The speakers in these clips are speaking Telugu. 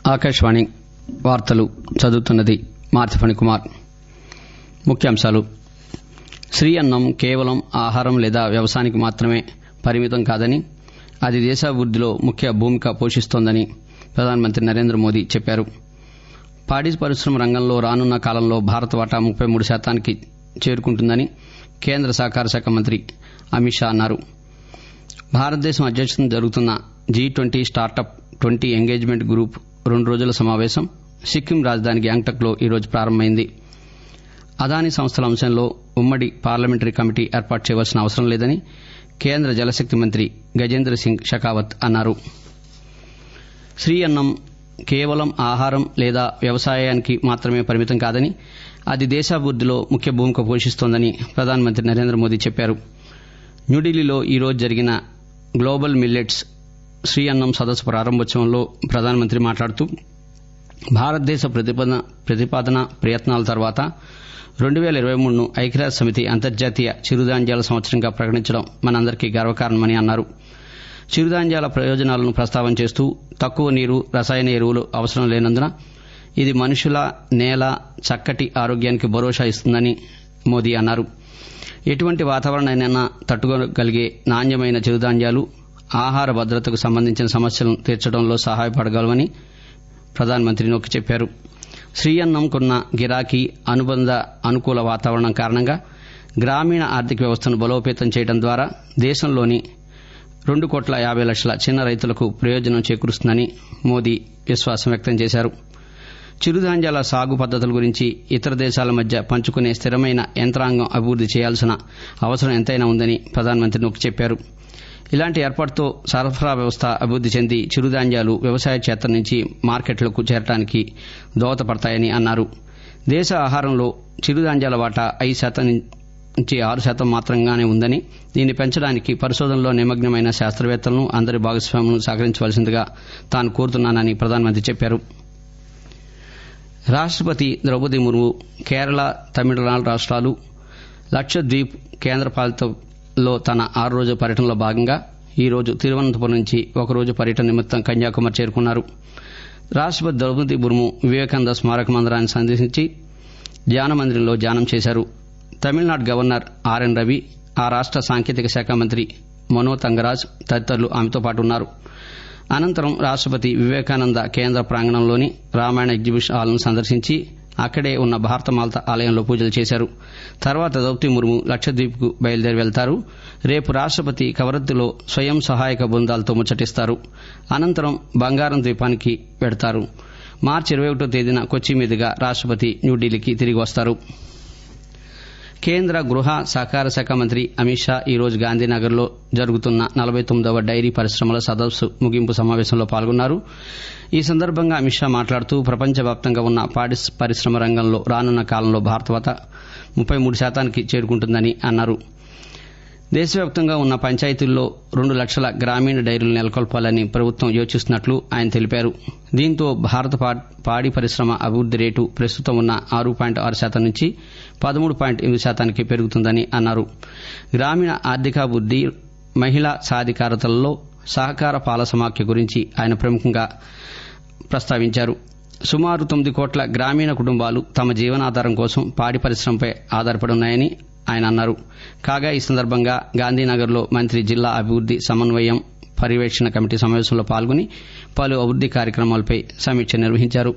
ఆకాశవాణి వార్తలు చదువుతున్నది మార్తిఫణి కుమార్ ముఖ్యాంశాలు శ్రీ అన్నం కేవలం ఆహారం లేదా వ్యవసాయానికి మాత్రమే పరిమితం కాదని అది దేశాభివృద్దిలో ముఖ్య భూమిక పోషిస్తోందని ప్రధానమంత్రి నరేంద్ర మోదీ చెప్పారు పాడి పరిశ్రమ రంగంలో రానున్న కాలంలో భారత వాటా ముప్పై మూడు శాతానికి చేరుకుంటుందని కేంద్ర సహకార శాఖ మంత్రి అమిత్ షా అన్నారు భారతదేశం అధ్యక్షతన జరుగుతున్న G twenty startup twenty engagement group రెండు రోజుల సమావేశం సిక్కిం రాజధాని గ్యాంగ్టక్ లో ఈరోజు ప్రారంభమైంది అదానీ సంస్థల అంశంలో ఉమ్మడి పార్లమెంటరీ కమిటీ ఏర్పాటు చేయవలసిన అవసరం లేదని కేంద్ర జలశక్తి మంత్రి గజేంద్ర సింగ్ షెకావత్ అన్నారు శ్రీ అన్నం కేవలం ఆహారం లేదా వ్యవసాయానికి మాత్రమే పరిమితం కాదని అది దేశాభివృద్దిలో ముఖ్య భూమిక పోషిస్తోందని ప్రధానమంత్రి నరేంద్ర మోదీ చెప్పారు న్యూఢిల్లీలో ఈరోజు జరిగిన గ్లోబల్ మిల్లెట్స్ శ్రీ అన్నం సదస్సు ప్రారంభోత్సవంలో ప్రధానమంత్రి మాట్లాడుతూ భారతదేశ ప్రతిపాదన ప్రతిపాదన ప్రయత్నాల తర్వాత రెండు వేల ఇరవై మూడును ఐక్యరాజ్య సమితి అంతర్జాతీయ చిరుధాన్యాల సంవత్సరంగా ప్రకటించడం మనందరికీ గర్వకారణమని అన్నారు చిరుధాన్యాల ప్రయోజనాలను ప్రస్తావన చేస్తూ తక్కువ నీరు రసాయన ఎరువులు అవసరం లేనందున ఇది మనుషుల నేల చక్కటి ఆరోగ్యానికి భరోసా ఇస్తుందని మోదీ అన్నారు ఎటువంటి వాతావరణాన్నైనా తట్టుకోగలిగే నాణ్యమైన చిరుధాన్యాలు ఆహార భద్రతకు సంబంధించిన సమస్యలను తీర్చడంలో సహాయపడగలవని ప్రధానమంత్రి నొక్కి చెప్పారు శ్రీ అన్నంకున్న గిరాకీ అనుబంధ అనుకూల వాతావరణం కారణంగా గ్రామీణ ఆర్థిక వ్యవస్థను బలోపేతం చేయడం ద్వారా దేశంలోని రెండు కోట్ల యాభై లక్షల చిన్న రైతులకు ప్రయోజనం చేకూరుస్తుందని మోదీ విశ్వాసం వ్యక్తం చేశారు చిరుధాన్యాల సాగు పద్దతుల గురించి ఇతర దేశాల మధ్య పంచుకునే స్థిరమైన యంత్రాంగం అభివృద్ది చేయాల్సిన అవసరం ఎంతైనా ఉందని ప్రధానమంత్రి నొక్కి చెప్పారు ఇలాంటి ఏర్పాటుతో సరఫరా వ్యవస్థ అభివృద్ది చెంది చిరుధాన్యాలు వ్యవసాయ క్షేత్రం నుంచి మార్కెట్లకు చేరడానికి దోహదపడతాయని అన్నారు దేశ ఆహారంలో చిరుధాన్యాల వాటా ఐదు శాతం నుంచి ఆరు శాతం మాత్రంగానే ఉందని దీన్ని పెంచడానికి పరిశోధనలో నిమగ్నమైన శాస్త్రవేత్తలను అందరి భాగస్వాములను సహకరించవలసిందిగా తాను కోరుతున్నానని ప్రధానమంత్రి చెప్పారు రాష్టపతి ద్రౌపది ముర్ము కేరళ తమిళనాడు రాష్ట్రాలు లక్షద్వీప్ కేంద్రపాలితలో తన ఆరు రోజుల పర్యటనలో భాగంగా ఈ రోజు తిరువనంతపురం నుంచి ఒకరోజు పర్యటన నిమిత్తం కన్యాకుమారి చేరుకున్నారు రాష్టపతి ద్రౌపది ముర్ము వివేకానంద స్మారక మందిరాన్ని సందర్శించి ధ్యాన మందిరంలో ధ్యానం చేశారు తమిళనాడు గవర్నర్ ఆర్ఎన్ రవి ఆ రాష్ట సాంకేతిక శాఖ మంత్రి మనో తంగరాజ్ తదితరులు ఆమెతో పాటు ఉన్నారు అనంతరం రాష్టపతి వివేకానంద కేంద్ర ప్రాంగణంలోని రామాయణ ఎగ్జిబిషన్ హాల్ను సందర్శించి అక్కడే ఉన్న భారతమాత ఆలయంలో పూజలు చేశారు తర్వాత ద్రౌపది ముర్ము లక్షద్వీప్కు బయలుదేరి వెళ్తారు రేపు రాష్టపతి కవరత్తిలో స్వయం సహాయక బృందాలతో ముచ్చటిస్తారు అనంతరం బంగారం ద్వీపానికి వెడతారు మార్చి ఇరవై ఒకటో తేదీన కొచ్చి మీదుగా రాష్టపతి న్యూఢిల్లీకి తిరిగి వస్తారు కేంద్ర గృహ సహకార శాఖ మంత్రి అమిత్ షా ఈ రోజు గాంధీనగర్లో జరుగుతున్న నలభై తొమ్మిదవ డైరీ పరిశ్రమల సదస్సు ముగింపు సమావేశంలో పాల్గొన్నారు ఈ సందర్భంగా అమిత్ షా మాట్లాడుతూ ప్రపంచవ్యాప్తంగా ఉన్న పాడి పరిశ్రమ రంగంలో రానున్న కాలంలో భారతవత ముప్పై మూడు శాతానికి చేరుకుంటుందని అన్నారు దేశవ్యాప్తంగా ఉన్న పంచాయతీల్లో రెండు లక్షల గ్రామీణ డైరీలు నెలకొల్పాలని ప్రభుత్వం యోచిస్తున్నట్లు ఆయన తెలిపారు దీంతో భారత పాడి పరిశ్రమ అభివృద్ది రేటు ప్రస్తుతం ఉన్న ఆరు పాయింట్ ఆరు శాతం నుంచి పదమూడు పాయింట్ ఎనిమిది శాతానికి పెరుగుతుందని అన్నారు గ్రామీణ ఆర్థికాభివృద్ది మహిళా సాధికారతలలో సహకార పాల సమాఖ్య గురించి ఆయన ప్రముఖంగా ప్రస్తావించారు సుమారు తొమ్మిది కోట్ల గ్రామీణ కుటుంబాలు తమ జీవనాధారం కోసం పాడి పరిశ్రమపై ఆధారపడి ఉన్నాయని ఆయన అన్నారు కాగా ఈ సందర్భంగా గాంధీనగర్లో మంత్రి జిల్లా అభివృద్ది సమన్వయం పర్యవేక్షణ కమిటీ సమావేశంలో పాల్గొని పలు అభివృద్ది కార్యక్రమాలపై సమీక్ష నిర్వహించారు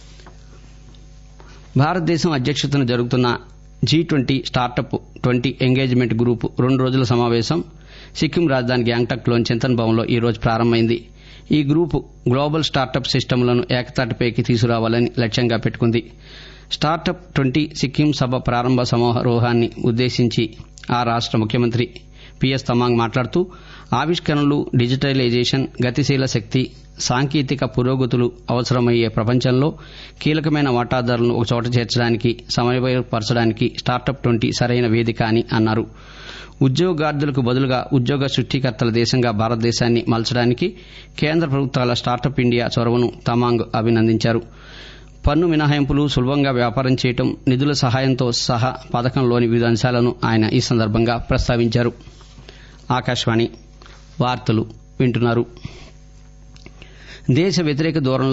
భారతదేశం అధ్యక్షతన జరుగుతున్న G twenty startup twenty engagement group రెండు రోజుల సమావేశం సిక్కిం రాజధాని గ్యాంగ్టక్ లోని చింతన్ భవన్లో ఈ రోజు ప్రారంభమైంది ఈ గ్రూప్ గ్లోబల్ స్టార్టప్ సిస్టమ్లను ఏకతాటిపైకి తీసుకురావాలని లక్ష్యంగా పెట్టుకుంది స్టార్టప్ ట్వంటీ సిక్కిం సభ ప్రారంభ సమారోహాన్ని ఉద్దేశించి ఆ రాష్ట ముఖ్యమంత్రి పిఎస్ తమాంగ్ మాట్లాడుతూ ఆవిష్కరణలు డిజిటలైజేషన్ గతిశీల శక్తి సాంకేతిక పురోగతులు అవసరమయ్యే ప్రపంచంలో కీలకమైన వాటాదారులను ఒకచోట చేర్చడానికి సమన్వయపరచడానికి స్టార్టప్ ట్వంటీ సరైన వేదిక అని అన్నారు ఉద్యోగార్థులకు బదులుగా ఉద్యోగ సృష్టికర్తల దేశంగా భారతదేశాన్ని మలచడానికి కేంద్ర ప్రభుత్వాల స్టార్టప్ ఇండియా చొరవను తమాంగ్ అభినందించారు పన్ను మినహాయింపులు సులభంగా వ్యాపారం చేయటం నిధుల సహాయంతో సహా పథకంలోని వివిధ అంశాలను ఆయన ఈ సందర్భంగా ప్రస్తావించారు ఆకాశవాణి వార్తలు వింటున్నారు దేశ వ్యతిరేక ధోరణులను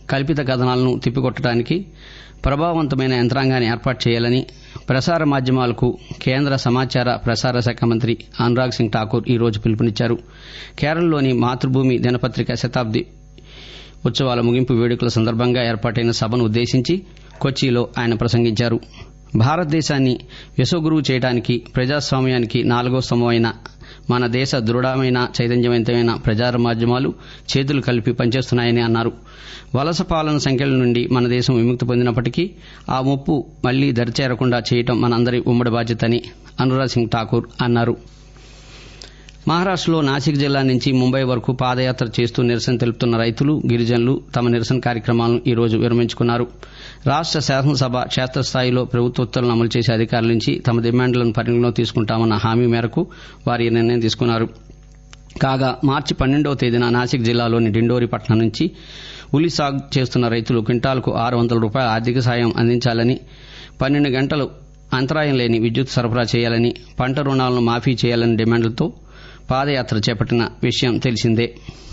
కల్పిత కథనాలను తిప్పికొట్టడానికి ప్రభావవంతమైన యంత్రాంగాన్ని ఏర్పాటు చేయాలని ప్రసార మాధ్యమాలకు కేంద్ర సమాచార ప్రసార శాఖ మంత్రి అనురాగ్ సింగ్ ఠాకూర్ ఈ రోజు పిలుపునిచ్చారు కేరళలోని మాతృభూమి దినపత్రిక శతాబ్ది ఉత్సవాల ముగింపు వేడుకల సందర్భంగా ఏర్పాటైన సభను ఉద్దేశించి కొచ్చిలో ఆయన ప్రసంగించారు భారతదేశాన్ని యశోగురువు చేయడానికి ప్రజాస్వామ్యానికి నాలుగో స్తంభమైన మన దేశ దృఢమైన చైతన్యవంతమైన ప్రచార మాధ్యమాలు చేతులు కలిపి పనిచేస్తున్నాయని అన్నారు వలస పాలన సంఖ్యల నుండి మన దేశం విముక్తి పొందినప్పటికీ ఆ ముప్పు మళ్లీ దరిచేరకుండా చేయటం మనందరి ఉమ్మడి బాధ్యతని అనురాగ్ సింగ్ ఠాకూర్ అన్నారు మహారాష్టలో నాసిక్ జిల్లా నుంచి ముంబై వరకు పాదయాత్ర చేస్తూ నిరసన తెలుపుతున్న రైతులు గిరిజనులు తమ నిరసన కార్యక్రమాలను ఈ రోజు విరమించుకున్నారు రాష్ట శాసనసభ క్షేత్రస్థాయిలో ప్రభుత్వ ఉత్తర్వులను అమలు చేసే అధికారుల నుంచి తమ డిమాండ్లను పరిగణలో తీసుకుంటామన్న హామీ మేరకు వారు ఈ నిర్ణయం తీసుకున్నారు కాగా మార్చి పన్నెండవ తేదీన నాసిక్ జిల్లాలోని డిండోరి పట్టణం నుంచి ఉలి సాగు చేస్తున్న రైతులు క్వింటాల్కు ఆరు వందల రూపాయల ఆర్థిక సాయం అందించాలని పన్నెండు గంటలు అంతరాయం లేని విద్యుత్ సరఫరా చేయాలని పంట రుణాలను మాఫీ చేయాలని డిమాండ్లతో పాదయాత్ర చేపట్టిన విషయం తెలిసిందే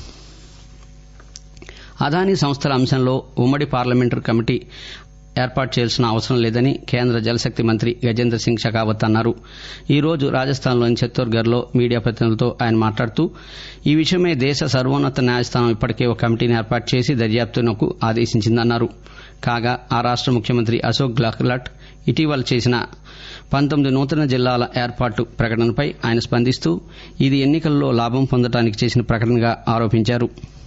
అదానీ సంస్థల అంశంలో ఉమ్మడి పార్లమెంటరీ కమిటీ ఏర్పాటు చేయాల్సిన అవసరం లేదని కేంద్ర జలశక్తి మంత్రి గజేంద్ర సింగ్ షెకావత్ అన్నారు ఈ రోజు రాజస్థాన్లోని చిత్తోర్గర్లో మీడియా ప్రతినిధులతో ఆయన మాట్లాడుతూ ఈ విషయమై దేశ సర్వోన్నత న్యాయస్థానం ఇప్పటికే ఒక కమిటీని ఏర్పాటు చేసి దర్యాప్తునకు ఆదేశించిందన్నారు కాగా ఆ రాష్ట ముఖ్యమంత్రి అశోక్ గెహ్లాట్ ఇటీవల చేసిన పంతొమ్మిది నూతన జిల్లాల ఏర్పాటు ప్రకటనపై ఆయన స్పందిస్తూ ఇది ఎన్నికల్లో లాభం పొందడానికి చేసిన ప్రకటనగా ఆరోపించారు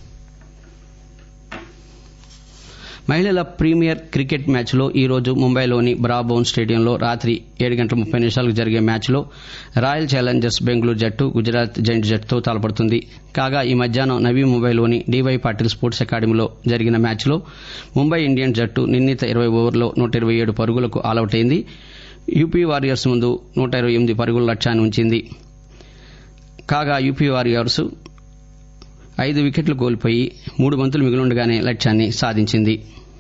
మహిళల ప్రీమియర్ క్రికెట్ మ్యాచ్లో ఈ రోజు ముంబైలోని బ్రాబోన్ స్టేడియంలో రాత్రి ఏడు గంటల ముప్పై నిమిషాలకు జరిగే మ్యాచ్లో రాయల్ ఛాలెంజర్స్ బెంగళూరు జట్టు గుజరాత్ జైంట్ జట్టుతో తలపడుతుంది కాగా ఈ మధ్యాహ్నం నవీ ముంబైలోని డీవై పాటిల్ స్పోర్ట్స్ అకాడమీలో జరిగిన మ్యాచ్లో ముంబై ఇండియన్స్ జట్టు నిర్ణీత ఇరవై ఓవర్లో నూట ఇరవై ఏడు పరుగులకు ఆలౌట్ అయింది యూపీ వారియర్స్ ముందు నూట ఇరవై ఎనిమిది పరుగుల లక్ష్యాన్ని ఉంచింది కాగా యూపీ వారియర్స్ ఐదు వికెట్లు కోల్పోయి మూడు బంతులు మిగిలిండగానే లక్ష్యాన్ని సాధించింది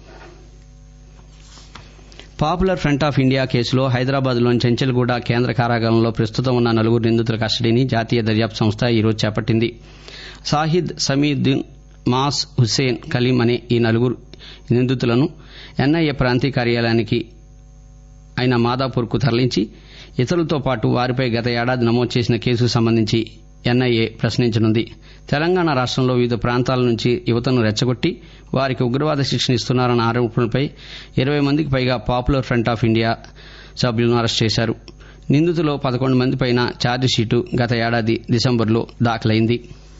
పాపులర్ ఫ్రంట్ ఆఫ్ ఇండియా కేసులో హైదరాబాద్లోని చెంచల్గూడ కేంద్ర కారాగారంలో ప్రస్తుతం ఉన్న నలుగురు నిందితుల కస్టడీని జాతీయ దర్యాప్తు సంస్థ ఈ రోజు చేపట్టింది సాహిద్ సమీద్దీన్ మాస్ హుస్సేన్ కలీం అనే ఈ నలుగురు నిందితులను ఎన్ఐఏ ప్రాంతీయ కార్యాలయానికి అయిన మాదాపూర్కు తరలించి ఇతరులతో పాటు వారిపై గత ఏడాది నమోదు చేసిన కేసుకు సంబంధించి ఎన్ఐఏ ప్రశ్నించనుంది తెలంగాణ రాష్టంలో వివిధ ప్రాంతాల నుంచి యువతను రెచ్చగొట్టి వారికి ఉగ్రవాద శిక్షణ ఇస్తున్నారన్న ఆరోపణలపై ఇరవై మందికి పైగా పాపులర్ ఫ్రంట్ ఆఫ్ ఇండియా సభ్యులను అరెస్ట్ చేశారు నిందితులో పదకొండు మంది పైన ఛార్జిషీటు గత ఏడాది డిసెంబర్లో దాఖలైంది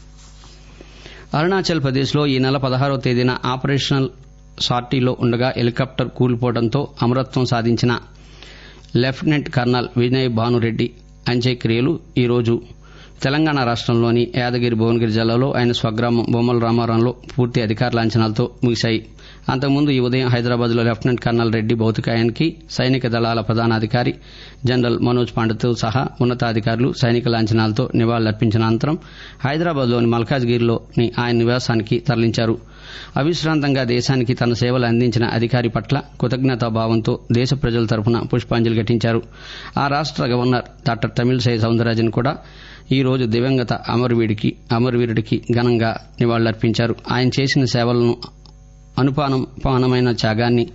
అరుణాచల్ ప్రదేశ్లో ఈ నెల పదహారవ తేదీన ఆపరేషనల్ సార్టీలో ఉండగా హెలికాప్టర్ కూలిపోవడంతో అమరత్వం సాధించిన లెఫ్టినెంట్ కర్నల్ వినయ్ భానురెడ్డి అంత్యక్రియలు ఈ రోజు తెలంగాణ రాష్టంలోని యాదగిరి భువనగిరి జిల్లాలో ఆయన స్వగ్రామం బొమ్మల రామారంలో పూర్తి అధికార లాంఛనాలతో ముగిశాయి అంతకుముందు ఈ ఉదయం హైదరాబాద్లో లెఫ్టినెంట్ కర్నల్ రెడ్డి భౌతికాయానికి సైనిక దళాల ప్రధానాధికారి జనరల్ మనోజ్ పాండేతో సహా ఉన్నతాధికారులు సైనిక లాంఛనాలతో నివాళులర్పించిన అనంతరం హైదరాబాద్లోని మల్కాజ్గిరిలోని ఆయన నివాసానికి తరలించారు అవిశ్రాంతంగా దేశానికి తన సేవలు అందించిన అధికారి పట్ల కృతజ్ఞతాభావంతో దేశ ప్రజల తరపున పుష్పాంజలి ఘటించారు ఆ రాష్ట గవర్నర్ డాక్టర్ తమిళసై సౌందరరాజన్ కూడా ఈ రోజు దివంగత అమరవీడికి అమరవీరుడికి ఘనంగా నివాళులర్పించారు ఆయన చేసిన సేవలను అనుపానమైన త్యాగాన్ని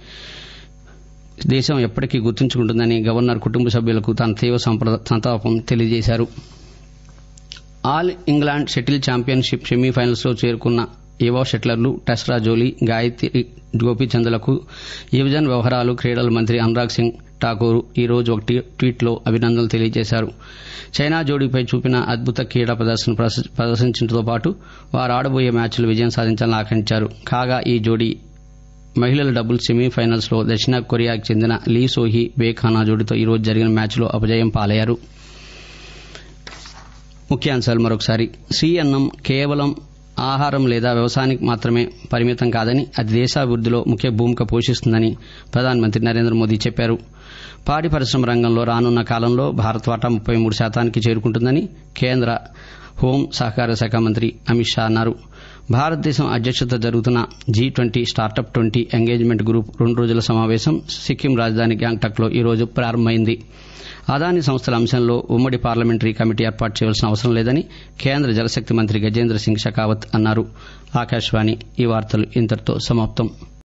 దేశం ఎప్పటికీ గుర్తుంచుకుంటుందని గవర్నర్ కుటుంబ సభ్యులకు తన తీవ్ర సంతాపం తెలియజేశారు all England shuttle championship semifinals లో చేరుకున్న యువ షట్లర్లు టెస్రా జోలీ గాయత్రి గోపీచంద్లకు యువజన వ్యవహారాలు క్రీడల మంత్రి అనురాగ్ సింగ్ ఠాకూర్ ఈ రోజు ఒక ట్వీట్లో అభినందనలు తెలియజేశారు చైనా జోడీపై చూపిన అద్భుత క్రీడా ప్రదర్శన ప్రదర్శించడంతో పాటు వారు ఆడబోయే మ్యాచ్లో విజయం సాధించాలని ఆకాంక్షించారు కాగా ఈ జోడీ మహిళల డబుల్స్ సెమీఫైనల్స్ లో దక్షిణ కొరియాకు చెందిన లీ సోహి బేఖానా జోడీతో ఈ రోజు జరిగిన మ్యాచ్లో అపజయం పాలయ్యారు ముఖ్యాంశాలు మరొకసారి శ్రీ అన్నం కేవలం ఆహారం లేదా వ్యవసాయానికి మాత్రమే పరిమితం కాదని అది దేశాభివృద్దిలో ముఖ్య భూమిక పోషిస్తుందని ప్రధానమంత్రి నరేంద్ర మోదీ చెప్పారు పాడి పరిశ్రమ రంగంలో రానున్న కాలంలో భారత్ వాటా ముప్పై మూడు శాతానికి చేరుకుంటుందని కేంద్ర హోం సహకార శాఖ మంత్రి అమిత్ షా అన్నారు భారతదేశం అధ్యక్షత జరుగుతున్న G twenty startup twenty engagement group రెండు రోజుల సమావేశం సిక్కిం రాజధాని గ్యాంగ్టక్ లో ఈ రోజు ప్రారంభమైంది అదాని సంస్థల అంశంలో ఉమ్మడి పార్లమెంటరీ కమిటీ ఏర్పాటు చేయవలసిన అవసరం లేదని కేంద్ర జలశక్తి మంత్రి గజేంద్ర సింగ్ షెకావత్ అన్నారు ఆకాశవాణి ఈ వార్తలు ఇంతటితో సమాప్తం